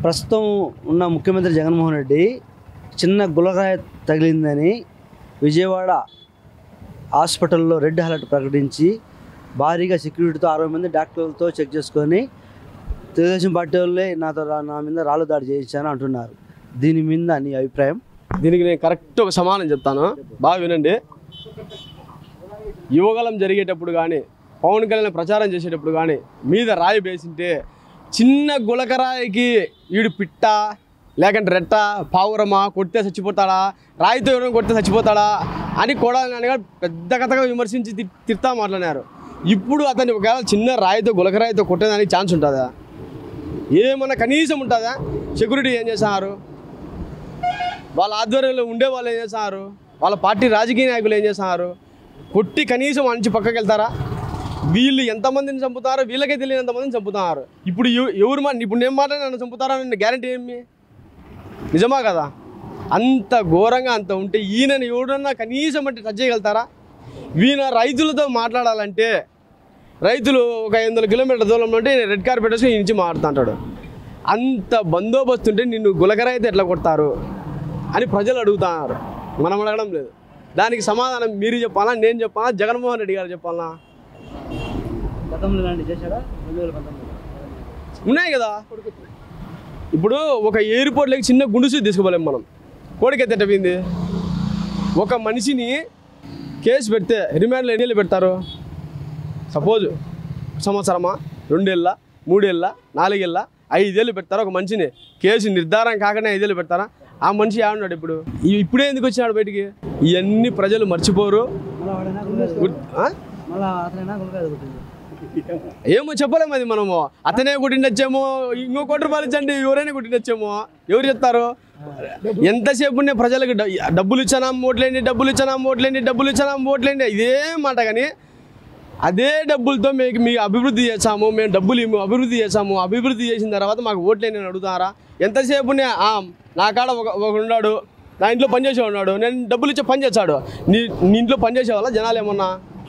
ప్రస్తుతం ఉన్న ముఖ్యమంత్రి జగన్మోహన్ రెడ్డి చిన్న గులకాయ తగిలిందని విజయవాడ హాస్పిటల్లో రెడ్ అలర్ట్ ప్రకటించి భారీగా సెక్యూరిటీతో అరవై మంది డాక్టర్లతో చెక్ చేసుకొని తెలుగుదేశం పార్టీ వాళ్ళే నాతో రా- నా మీద రాళ్ళు దాడి చేయించాను అంటున్నారు దీని మీద నీ అభిప్రాయం దీనికి నేను కరెక్ట్ ఒక సమానం చెప్తాను బాగా వినండి యువగలం జరిగేటప్పుడు కానీ పవన్ కళ్యాణ్ ప్రచారం చేసేటప్పుడు కానీ మీద రాయి వేసింటే చిన్న గులకరాయికి వీడు పిట్ట లేకంటే రెట్ట పావురమా కొడితే చచ్చిపోతాడా రాయితో ఎవరైనా కొడితే చచ్చిపోతాడా అని కూడా పెద్ద కథగా విమర్శించి తి- తిడతా మాట్లాడినారు ఇప్పుడు అతన్ని ఒకవేళ చిన్న రాయితో గులకరాయితో కొట్టేదానికి ఛాన్స్ ఉంటుందా ఏమన్నా కనీసం ఉంటుందా సెక్యూరిటీ ఏం చేస్తున్నారు వాళ్ళ ఆధ్వర్యంలో ఉండే వాళ్ళు ఏం చేస్తున్నారు వాళ్ళ పార్టీ రాజకీయ నాయకులు ఏం చేస్తున్నారు కొట్టి కనీసం అంచి పక్కకి వెళ్తారా వీళ్ళు ఎంతమందిని చంపుతారో వీళ్ళకే తెలియని ఎంతమందిని చంపుతున్నారు ఇప్పుడు ఎవ- ఎవరు మా ఇప్పుడు నేను మాట నన్ను చంపుతారా అనే గ్యారంటీ ఏమి నిజమా కదా అంత ఘోరంగా అంత ఉంటే ఈయనని ఎవడన్నా కనీసం అంటే టచ్ చేయగలుగుతారా ఈయన రైతులతో మాట్లాడాలంటే రైతులు ఒక ఐదు వందల కిలోమీటర్ల దూరంలో ఉంటే ఈయన రెడ్ కార్పెట్ వేసుకుని ఈ నుంచి మాట్లాడుతుంటాడు అంత బందోబస్తు ఉంటే నిన్ను గులకరైతే ఎట్లా కొడతారు అని ప్రజలు అడుగుతున్నారు మనం అడగడం లేదు దానికి సమాధానం మీరు చెప్పాలా నేను చెప్పాలా జగన్మోహన్ రెడ్డి గారు చెప్పాలా గతంలో ఇలాంటి చేశాడా రెండు వేల పంతొమ్మిది ఉన్నాయి కదా ఇప్పుడు ఒక ఎయిర్పోర్ట్లోకి చిన్న గుండుసు తీసుకోలేం మనం కోడికైతే పోయింది ఒక మనిషిని కేసు పెడితే రిమాండ్లో ఎన్ని ఏళ్ళు పెడతారు సపోజ్ సంవత్సరమా రెండేళ్ళ మూడేళ్ళ నాలుగేళ్ళ ఐదేళ్ళు పెడతారు ఒక మనిషిని కేసు నిర్ధారణ కాకనే ఐదేళ్ళు పెడతారా ఆ మనిషి ఏమన్నాడు ఇప్పుడు ఈ- ఇప్పుడే ఎందుకు వచ్చినాడు బయటికి ఇవన్నీ ప్రజలు మర్చిపోరు మళ్ళీ వాడైనా గులకాయ గుడ్- ఆ? మళ్ళీ అతనైనా గులకాయ కొట్టింది ఏమో చెప్పలేము అది మనము అతనే కొట్టిండొచ్చేమో ఇంకో కోటి రూపాయలు ఇచ్చండి ఎవరైనా కొట్టిండొచ్చేమో ఎవరు చెప్తారు ఎంతసేపు నేను ప్రజలకు డ- డబ్బులు ఇచ్చానా ఓట్లేండి డబ్బులు ఇచ్చానా ఓట్లేండి డబ్బులు ఇచ్చానా ఓట్లేండి ఇదే మాట కానీ అదే డబ్బులతో మీకు మీ అభివృద్ధి చేస్తాము మేము డబ్బులు ఇమ్ము అభివృద్ధి చేస్తాము అభివృద్ధి చేసిన తర్వాత మాకు ఓట్లేని అని అడుగుతారా ఎంతసేపు నే- ఆ, నా కాడ ఒక ఒక ఉన్నాడు నా ఇంట్లో పని చేసే ఉన్నాడు నేను డబ్బులు ఇచ్చే పని చేస్తాడు నీ నీ ఇంట్లో పని చేసే వాళ్ళ జనాలు ఏమన్నా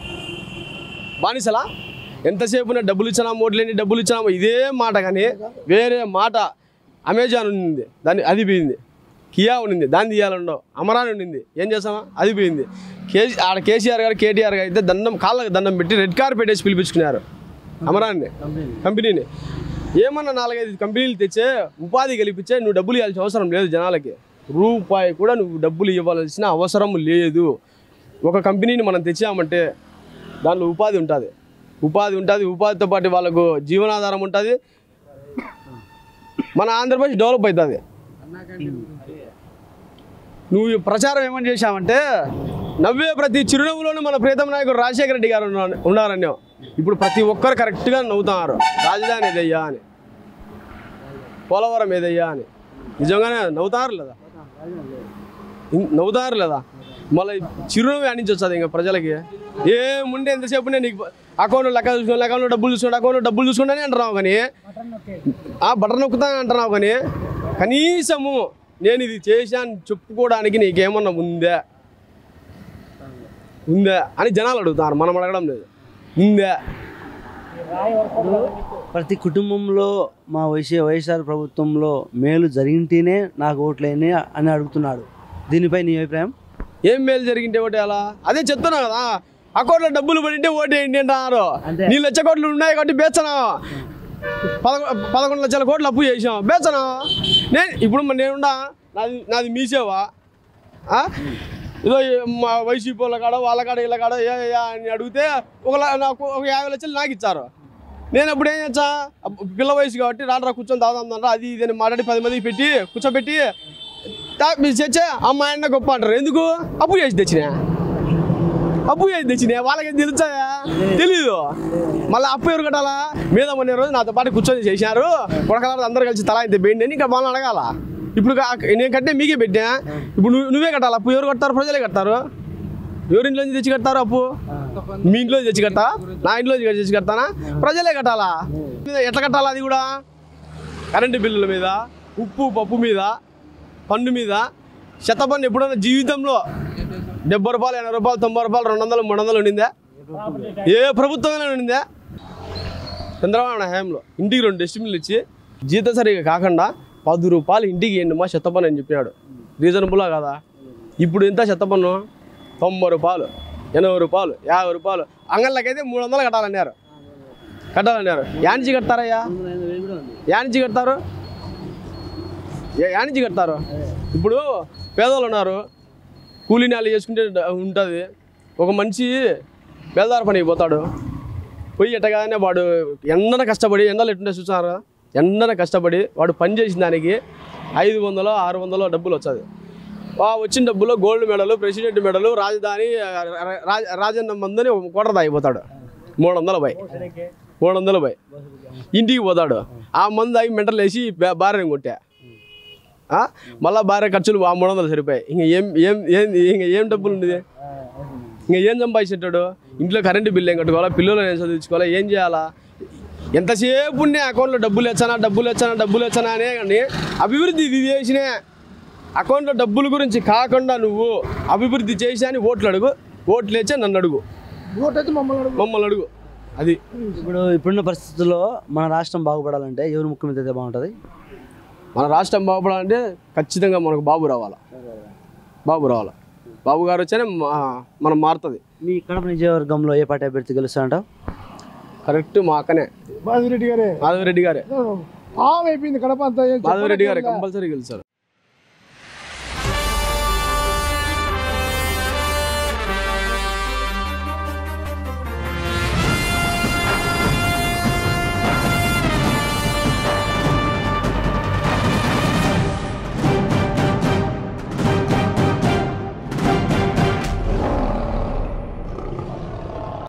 బానిసలా ఎంతసేపు నేను డబ్బులు ఇచ్చినా ఓట్లేని డబ్బులు ఇచ్చినాము ఇదే మాట కానీ వేరే మాట అమెజాన్ ఉండింది దాన్ని అది పోయింది కియా ఉండింది దాన్ని తీయాలండో అమరాన్ ఉండింది ఏం చేస్తామా అది పోయింది కేసీ ఆడ కేసీఆర్ గారు కేటీఆర్ గారు అయితే దండం కాళ్ళకి దండం పెట్టి రెడ్ కార్పెట్ వేసి పిలిపించుకున్నారు అమరాన్ని కంపెనీని ఏమన్నా నాలుగైదు కంపెనీలు తెచ్చే ఉపాధి కల్పించే నువ్వు డబ్బులు ఇవ్వాల్సిన అవసరం లేదు జనాలకి రూపాయి కూడా నువ్వు డబ్బులు ఇవ్వాల్సిన అవసరం లేదు ఒక కంపెనీని మనం తెచ్చామంటే దాంట్లో ఉపాధి ఉంటుంది ఉపాధి ఉంటుంది ఉపాధితో పాటు వాళ్ళకు జీవనాధారం ఉంటుంది మన ఆంధ్రప్రదేశ్ డెవలప్ అవుతుంది నువ్వు ఈ ప్రచారం ఏమని చేశావంటే నవ్వే ప్రతి చిరునవ్వులోనూ మన ప్రీతం నాయకుడు రాజశేఖర రెడ్డి గారు ఉన్నా- ఉన్నారని ఇప్పుడు ప్రతి ఒక్కరు కరెక్ట్గా నవ్వుతున్నారు రాజధాని ఏదయ్యా అని పోలవరం ఏదయ్యా అని నిజంగానే నవ్వుతారు లేదా ఇన్- నవ్వుతారు లేదా మళ్ళీ చిరునవ్వు ఆడించి వస్తుంది ఇంకా ప్రజలకి ఏముండే ఎంతసేపు నేను నీకు అకౌంట్లో లెక్క చూసుకోండి అకౌంట్లో డబ్బులు చూసుకోండి అకౌంట్లో డబ్బులు చూసుకోండి అని అంటున్నావు కానీ ఆ బటన్ నొక్కుతా అంటున్నావు కానీ కనీసము నేను ఇది చేశాను చెప్పుకోవడానికి నీకేమన్నా ఉందా ఉందా అని జనాలు అడుగుతారు మనం అడగడం లేదు ఉందా ప్రతి కుటుంబంలో మా వైసీ వైఎస్ఆర్ ప్రభుత్వంలో మేలు జరిగింటేనే నాకు ఓట్లేని అని అడుగుతున్నాడు దీనిపై నీ అభిప్రాయం ఏం మేలు జరిగింటే ఓటే అలా అదే చెప్తున్నా కదా అకౌంట్లో డబ్బులు పడింటే ఓటేయండి అంటున్నారు అంతే. నీ లక్ష కోట్లు ఉన్నాయి కాబట్టి బేచనా పదకొ పదకొండు లక్షల కోట్లు అప్పు చేసాం బేచనా నేను ఇప్పుడు మరి నేనుండా నాది నాది మీసేవా ఆ? ఏదో ఈ మా వైసీపీ వాళ్ళ కాడ వాళ్ళ కాడ వీళ్ళ కాడ ఏ ఏ అని అడిగితే ఒక ల- నాకు ఒక యాభై లక్షలు నాకు ఇచ్చారు నేను అప్పుడు ఏం చేస్తా అప్పు- పిల్ల వయసు కాబట్టి రాడరా కూర్చొని తాగుదాం అది ఇది అని మాట్లాడి పది మందికి పెట్టి కూర్చోబెట్టి తా- మీరు చచ్చే అమ్మాయి అన్న గొప్ప అంటారు ఎందుకు అప్పు చేసి తెచ్చినా అప్పు చేసి తెచ్చినా వాళ్ళకి తెలుసా తెలీదు మళ్ళీ అప్పు ఎవరు కట్టాలా మీద మొన్న రోజు నాతో పాటు కూర్చొని చేసినారు కొడకలారు అందరు కలిసి తలా ఇంత బెండి అని ఇంకా వాళ్ళని అడగాల ఇప్పుడు కా- నేను కట్టే మీకే పెట్టా ఇప్పుడు నువ్వు నువ్వే కట్టాలి అప్పు ఎవరు కడతారు ప్రజలే కడతారు ఎవరి ఇంట్లో నుంచి తెచ్చి కడతారు అప్పు మీ ఇంట్లో నుంచి తెచ్చి కడతా నా ఇంట్లో నుంచి తెచ్చి కడతానా ప్రజలే కట్టాలా మీద ఎట్లా కట్టాలా అది కూడా కరెంటు బిల్లుల మీద ఉప్పు పప్పు మీద పన్ను మీద శతపన్ను ఎప్పుడైనా జీవితంలో డెబ్బై రూపాయలు ఎనభై రూపాయలు తొంభై రూపాయలు రెండు వందలు మూడు వందలు ఉండిందా ఏ ప్రభుత్వమైనా ఉండిందా చంద్రబాబు నాయుడు హయాంలో ఇంటికి రెండు డస్ట్బిన్లు ఇచ్చి జీతసరిగా కాకుండా పది రూపాయలు ఇంటికి ఇవ్వండి మా చెత్త పన్ను అని చెప్పినాడు రీజనబుల్లా కదా ఇప్పుడు ఎంత చెత్త పన్ను తొంభై రూపాయలు ఎనభై రూపాయలు యాభై రూపాయలు అంగళ్ళకైతే మూడు వందలు కట్టాలన్నారు కట్టాలన్నారు యానించి కడతారయ్యా యానించి కడతారు ఏ- యానించి కడతారు ఇప్పుడు పేదవాళ్ళు ఉన్నారు కూలీ నాలు చేసుకుంటే ఉంటుంది ఒక మనిషి బేల్దార పనికి పోతాడు పోయి ఎట్టగానే వాడు ఎండన కష్టపడి ఎండలు ఎట్టుంటే చూస్తున్నారు కదా ఎండన కష్టపడి వాడు పని చేసిన దానికి ఐదు వందలు ఆరు వందలు డబ్బులు వచ్చేది ఆ వచ్చిన డబ్బులో గోల్డ్ మెడల్ ప్రెసిడెంట్ మెడల్ రాజధాని రా- రా- రాజన్న మందని ఒక కోటర్ తాగిపోతాడు మూడు వందల బై మూడు వందల బై ఇంటికి పోతాడు ఆ మందు తాగి మెంటలు వేసి బా- భార్యని కొట్టా ఆ? మళ్ళా భార్య ఖర్చులు ఆ మూడు వందలు సరిపోయాయి ఇంక ఏం ఏం ఏం ఇంక ఏం డబ్బులు ఉండేది ఇంకా ఏం సంపాదించేటాడు ఇంట్లో కరెంటు బిల్లు ఏం కట్టుకోవాలా పిల్లలు ఏం చదివించుకోవాలా ఏం చేయాలా ఎంతసేపు ఉండే అకౌంట్లో డబ్బులు వచ్చానా డబ్బులు వచ్చానా డబ్బులు వచ్చానా అనే కానీ అభివృద్ధి ఇది చేసినే అకౌంట్లో డబ్బుల గురించి కాకుండా నువ్వు అభివృద్ధి చేసి అని ఓట్లు అడుగు ఓట్లు వేచా నన్ను అడుగు ఓటైతే మమ్మల్ని అడుగు. మమ్మల్ని అడుగు అది ఇప్పుడు ఇప్పుడున్న పరిస్థితుల్లో మన రాష్ట్రం బాగుపడాలంటే ఎవరు ముఖ్యమంత్రి అయితే బాగుంటుంది మన రాష్ట్రం బాగుపడాలంటే ఖచ్చితంగా మనకు బాబు రావాలా బాబు రావాలా బాబు గారు వచ్చానే మా- మనం మారుతుంది మీ కడప నియోజకవర్గంలో ఏ పార్టీ అభ్యర్థి గెలుస్తారంటావు కరెక్ట్ మా అక్కనే మాధవిరెడ్డి గారే మాధవరెడ్డి గారే ఆమె అయిపోయింది కడప అంతా ఏం మాధవరెడ్డి గారే చెప్పనక్కర్లా. కంపల్సరీ గెలుస్తారు